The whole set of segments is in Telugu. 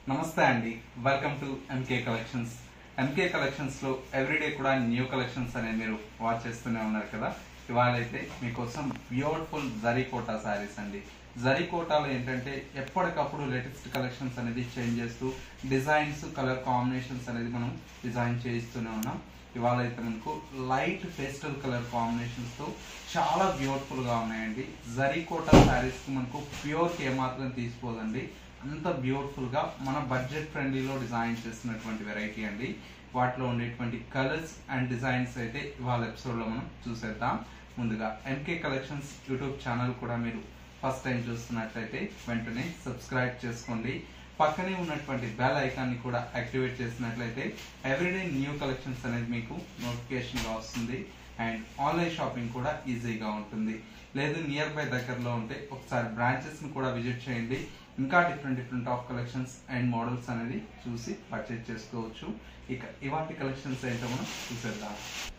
నమస్తే అండి welcome to MK collections MK collections లో ఎవ్రీడే కూడా న్యూ కలెక్షన్స్ అనేది మీరు వాచ్ చేస్తూనే ఉన్నారు కదా ఇవాళ అయితే మీకోసం బ్యూటిఫుల్ జరీ కోటా శారీస్ అండి జరీ కోటాలో ఏంటంటే ఎప్పటికప్పుడు లేటెస్ట్ కలెక్షన్స్ అనేది చేంజ్ చేస్తూ డిజైన్స్ కలర్ కాంబినేషన్స్ అనేది మనం డిజైన్ చేయిస్తూనే ఉన్నాం ఇవాళ అయితే మనకు లైట్ పేస్టల్ కలర్ కాంబినేషన్స్ తో చాలా బ్యూటిఫుల్ గా ఉన్నాయండి జరీ కోటా శారీస్ కి మనకు ప్యూర్ కి ఏమాత్రం తీసుకోదండి అంత బ్యూటిఫుల్ గా మన బడ్జెట్ ఫ్రెండ్లీలో డిజైన్ చేసినటువంటి వెరైటీ అండి వాటిలో ఉండేటువంటి కలర్స్ అండ్ డిజైన్స్ అయితే ఇవాళ ఎపిసోడ్ లో మనం చూసేద్దాం ముందుగా ఎంకే కలెక్షన్స్ యూట్యూబ్ ఛానల్ కూడా మీరు ఫస్ట్ టైం చూస్తున్నట్లయితే వెంటనే సబ్స్క్రైబ్ చేసుకోండి పక్కనే ఉన్నటువంటి బెల్ ఐకాన్ ని కూడా యాక్టివేట్ చేసినట్లయితే ఎవ్రీడే న్యూ కలెక్షన్స్ అనేది మీకు నోటిఫికేషన్ గా వస్తుంది అండ్ ఆన్లైన్ షాపింగ్ కూడా ఈజీగా ఉంటుంది లేదు నియర్ బై దగ్గరలో ఉంటే ఒకసారి బ్రాంచెస్ ని కూడా విజిట్ చేయండి ఇంకా different different of collections and models అనేది చూసి పర్చేజ్ చేసుకోవచ్చు ఇక ఇవాటి కలెక్షన్స్ ఏంటో మనం చూసేద్దాం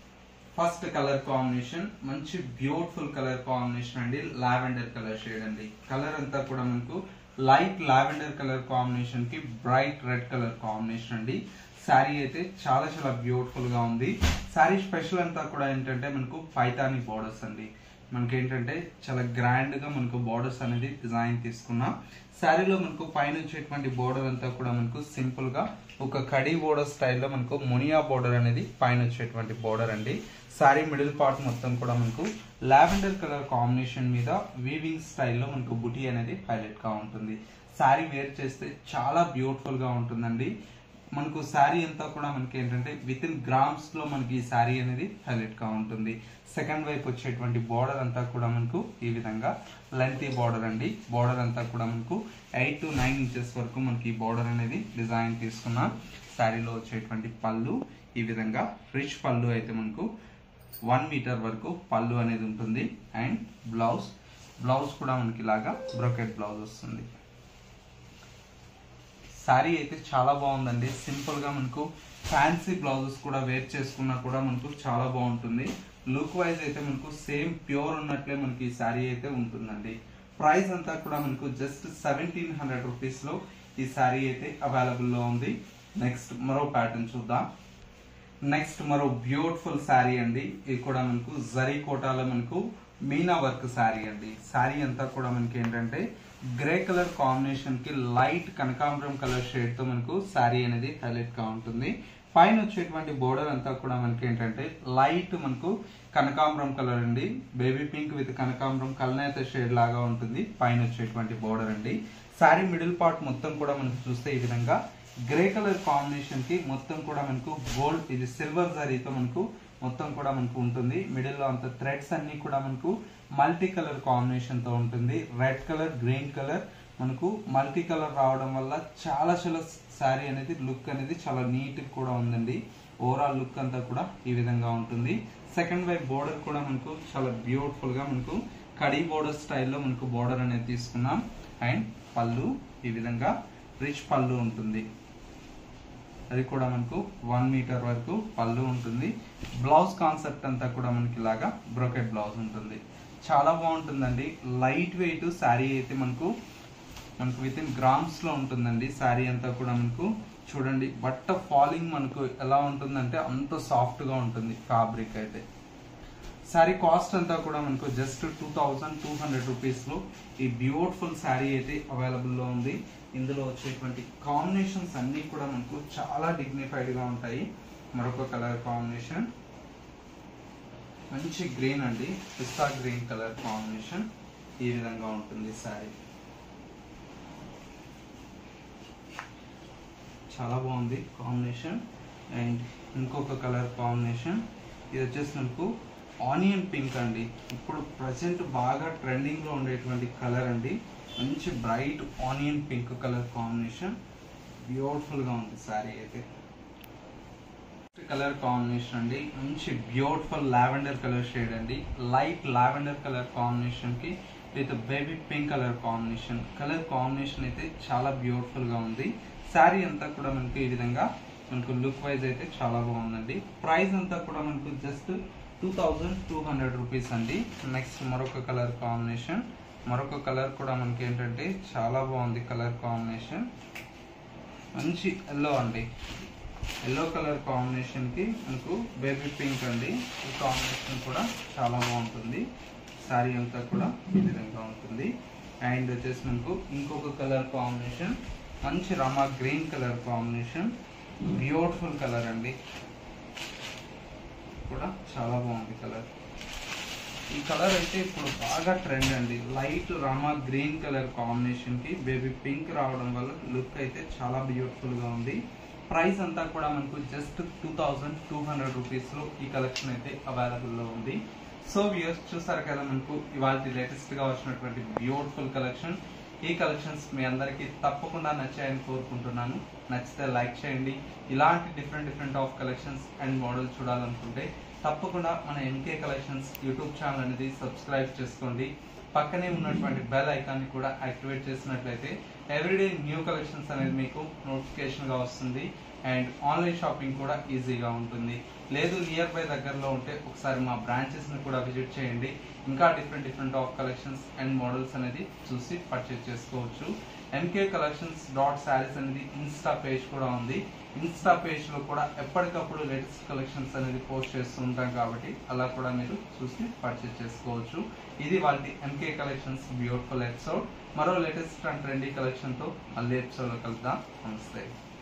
ఫస్ట్ కలర్ కాంబినేషన్ మంచి బ్యూటిఫుల్ కలర్ కాంబినేషన్ అండి లావెండర్ కలర్ షేడ్ అండి కలర్ అంతా కూడా మనకు లైట్ లావెండర్ కలర్ కాంబినేషన్ కి బ్రైట్ రెడ్ కలర్ కాంబినేషన్ అండి శారీ అయితే చాలా చాలా బ్యూటిఫుల్ గా ఉంది శారీ స్పెషల్ అంతా కూడా ఏంటంటే మనకు పైతాని బోర్డర్స్ అండి మనకి ఏంటంటే చాలా గ్రాండ్ గా మనకు బోర్డర్స్ అనేది డిజైన్ తీసుకున్నాం శారీలో మనకు పైన వచ్చేటువంటి బోర్డర్ అంతా కూడా మనకు సింపుల్ గా ఒక కడి బోర్డర్ స్టైల్లో మనకు మునియా బోర్డర్ అనేది పైన వచ్చేటువంటి బోర్డర్ అండి శారీ మిడిల్ పార్ట్ మొత్తం కూడా మనకు లావెండర్ కలర్ కాంబినేషన్ మీద వీవింగ్ స్టైల్లో మనకు బుటీ అనేది హైలైట్ గా ఉంటుంది శారీ వేర్ చేస్తే చాలా బ్యూటిఫుల్ గా ఉంటుందండి మనకు శారీ అంతా కూడా మనకి ఏంటంటే విత్ ఇన్ గ్రామ్స్ లో మనకి ఈ శారీ అనేది హైలైట్ గా ఉంటుంది సెకండ్ వైపు వచ్చేటువంటి బార్డర్ అంతా కూడా మనకు ఈ విధంగా లెంతీ బార్డర్ అండి బార్డర్ అంతా కూడా మనకు ఎయిట్ టు నైన్ ఇంచెస్ వరకు మనకి ఈ బార్డర్ అనేది డిజైన్ తీసుకున్నాం శారీలో వచ్చేటువంటి పళ్ళు ఈ విధంగా రిచ్ పళ్ళు అయితే మనకు వన్ మీటర్ వరకు పళ్ళు అనేది ఉంటుంది అండ్ బ్లౌజ్ బ్లౌజ్ కూడా మనకి ఇలాగా బ్రోకెట్ బ్లౌజ్ వస్తుంది శారీ అయితే చాలా బాగుందండి సింపుల్ గా మనకు ఫ్యాన్సీ బ్లౌజెస్ కూడా వేర్ చేసుకున్నా కూడా మనకు చాలా బాగుంటుంది లుక్ వైజ్ అయితే మనకు సేమ్ ప్యూర్ ఉన్నట్లే మనకి ఈ శారీ అయితే ఉంటుందండి ప్రైస్ అంతా కూడా మనకు జస్ట్ సెవెంటీన్ హండ్రెడ్ రూపీస్ లో ఈ శారీ అయితే అవైలబుల్ లో ఉంది నెక్స్ట్ మరో ప్యాటర్న్ చూద్దాం నెక్స్ట్ మరో బ్యూటిఫుల్ శారీ అండి ఇది కూడా మనకు జరీ కోటాలో మనకు మీనా వర్క్ శారీ అండి శారీ అంతా కూడా మనకి ఏంటంటే గ్రే కలర్ కాంబినేషన్ కి లైట్ కనకాంబరం కలర్ షేడ్ తో మనకు శారీ అనేది హైలైట్ గా ఉంటుంది పైన వచ్చేటువంటి బోర్డర్ అంతా కూడా మనకి ఏంటంటే లైట్ మనకు కనకాంబరం కలర్ అండి బేబీ పింక్ విత్ కనకాంబరం కలనేత షేడ్ లాగా ఉంటుంది పైన వచ్చేటువంటి బోర్డర్ అండి శారీ మిడిల్ పార్ట్ మొత్తం కూడా మనకు చూస్తే ఈ విధంగా గ్రే కలర్ కాంబినేషన్ కి మొత్తం కూడా మనకు గోల్డ్ ఇది సిల్వర్ జరీతో మనకు మొత్తం కూడా మనకు ఉంటుంది మిడిల్ లో అంత థ్రెడ్స్ అన్ని కూడా మనకు మల్టీ కలర్ కాంబినేషన్ తో ఉంటుంది రెడ్ కలర్ గ్రీన్ కలర్ మనకు మల్టీ కలర్ రావడం వల్ల చాలా చాలా శారీ అనేది లుక్ అనేది చాలా నీట్ కూడా ఉందండి ఓవరాల్ లుక్ అంతా కూడా ఈ విధంగా ఉంటుంది సెకండ్ వైపు బోర్డర్ కూడా మనకు చాలా బ్యూటిఫుల్ గా మనకు కడీ బోర్డర్ స్టైల్లో మనకు బోర్డర్ అనేది తీసుకున్నాం అండ్ పళ్ళు ఈ విధంగా రిచ్ పళ్ళు ఉంటుంది అది కూడా మనకు వన్ మీటర్ వరకు పళ్ళు ఉంటుంది బ్లౌజ్ కాన్సెప్ట్ అంతా కూడా మనకి ఇలాగా బ్రోకెట్ బ్లౌజ్ ఉంటుంది చాలా బాగుంటుందండి లైట్ వెయిట్ శారీ అయితే మనకు మనకు విత్ ఇన్ గ్రామ్స్ లో ఉంటుందండి శారీ అంతా కూడా మనకు చూడండి బట్ట ఫాలింగ్ మనకు ఎలా ఉంటుందంటే అంత సాఫ్ట్ గా ఉంటుంది ఫ్యాబ్రిక్ అయితే శారీ కాస్ట్ అంతా కూడా మనకు just two thousand two hundred rupees లో ఈ బ్యూటిఫుల్ శారీ అయితే అవైలబుల్ లో ఉంది ఇందులో వచ్చేటువంటి కాంబినేషన్స్ అన్ని కూడా మనకు చాలా డిగ్నిఫైడ్ గా ఉంటాయి మరొక కలర్ కాంబినేషన్ మంచి గ్రీన్ అండి పిస్తా గ్రీన్ కలర్ కాంబినేషన్ ఈ విధంగా ఉంటుంది శారీ చాలా బాగుంది కాంబినేషన్ అండ్ ఇంకొక కలర్ కాంబినేషన్ ఇది వచ్చేసి మనకు ఆనియన్ పింక్ అండి ఇప్పుడు ప్రజెంట్ బాగా ట్రెండింగ్ లో ఉండేటువంటి కలర్ అండి మంచి bright onion pink colour combination beautiful గా ఉంది శారీ అయితే కలర్ కాంబినేషన్ అండి మంచి బ్యూటిఫుల్ లావెండర్ కలర్ షేడ్ అండి లైట్ లావెండర్ కలర్ కాంబినేషన్ కి with baby pink colour combination colour combination అయితే చాలా బ్యూటిఫుల్ గా ఉంది శారీ అంతా కూడా మనకు ఈ విధంగా మనకు లుక్ వైజ్ అయితే చాలా బాగుందండి ప్రైస్ అంతా కూడా మనకు just two thousand two hundred rupees అండి నెక్స్ట్ మరొక కలర్ కాంబినేషన్ మరొక కలర్ కూడా మనకి ఏంటంటే చాలా బాగుంది కలర్ కాంబినేషన్ మంచి ఎల్లో అండి ఎల్లో కలర్ కాంబినేషన్కి మనకు బేబీ పింక్ అండి ఈ కాంబినేషన్ కూడా చాలా బాగుంటుంది శారీ అంతా కూడా ఈ విధంగా ఉంటుంది అండ్ వచ్చేసి మనకు ఇంకొక కలర్ కాంబినేషన్ మంచి rama green colour combination beautiful colour అండి కూడా చాలా బాగుంది కలర్ ఈ కలర్ అయితే ఇప్పుడు బాగా ట్రెండ్ అండి light rama green colour combination కి బేబీ పింక్ రావడం వల్ల లుక్ అయితే చాలా బ్యూటిఫుల్ గా ఉంది ప్రైస్ అంతా కూడా మనకు just two thousand two hundred rupees లో ఈ కలెక్షన్ అయితే అవైలబుల్ లో ఉంది సో వ్యూస్ చూసారు కదా మనకు ఇవాళ లేటెస్ట్ గా వచ్చినటువంటి బ్యూటిఫుల్ కలెక్షన్ ఈ కలెక్షన్స్ మీ అందరికీ తప్పకుండా నచ్చాయని కోరుకుంటున్నాను నచ్చితే లైక్ చేయండి ఇలాంటి different different of collections and model చూడాలనుకుంటే తప్పకుండా మన ఎంకే కలెక్షన్స్ యూట్యూబ్ ఛానల్ అనేది సబ్స్క్రైబ్ చేసుకోండి పక్కనే ఉన్నటువంటి బెల్ ఐకాన్ని కూడా యాక్టివేట్ చేసినట్లయితే ఎవ్రీడే న్యూ కలెక్షన్స్ అనేది మీకు నోటిఫికేషన్గా వస్తుంది అండ్ ఆన్లైన్ షాపింగ్ కూడా ఈజీగా ఉంటుంది లేదు నియర్ బై దగ్గరలో ఉంటే ఒకసారి మా బ్రాంచెస్ని కూడా విజిట్ చేయండి ఇంకా different different of collections and models అనేది చూసి పర్చేస్ చేసుకోవచ్చు ఎంకే కలెక్షన్స్ డాట్ శారీస్ అనేది ఇన్స్టా పేజ్ కూడా ఉంది ఇన్స్టా పేజ్ లో కూడా ఎప్పటికప్పుడు లేటెస్ట్ కలెక్షన్స్ అనేది పోస్ట్ చేస్తూ ఉంటాం కాబట్టి అలా కూడా మీరు చూసి పర్చేస్ చేసుకోవచ్చు ఇది వాళ్ళ ఎంకే కలెక్షన్స్ బ్యూటిఫుల్ ఎపిసోడ్ మరో లేటెస్ట్ అండ్ ట్రెండీ కలెక్షన్ తో మళ్ళీ ఎపిసోడ్ లో కలుద్దాం నమస్తే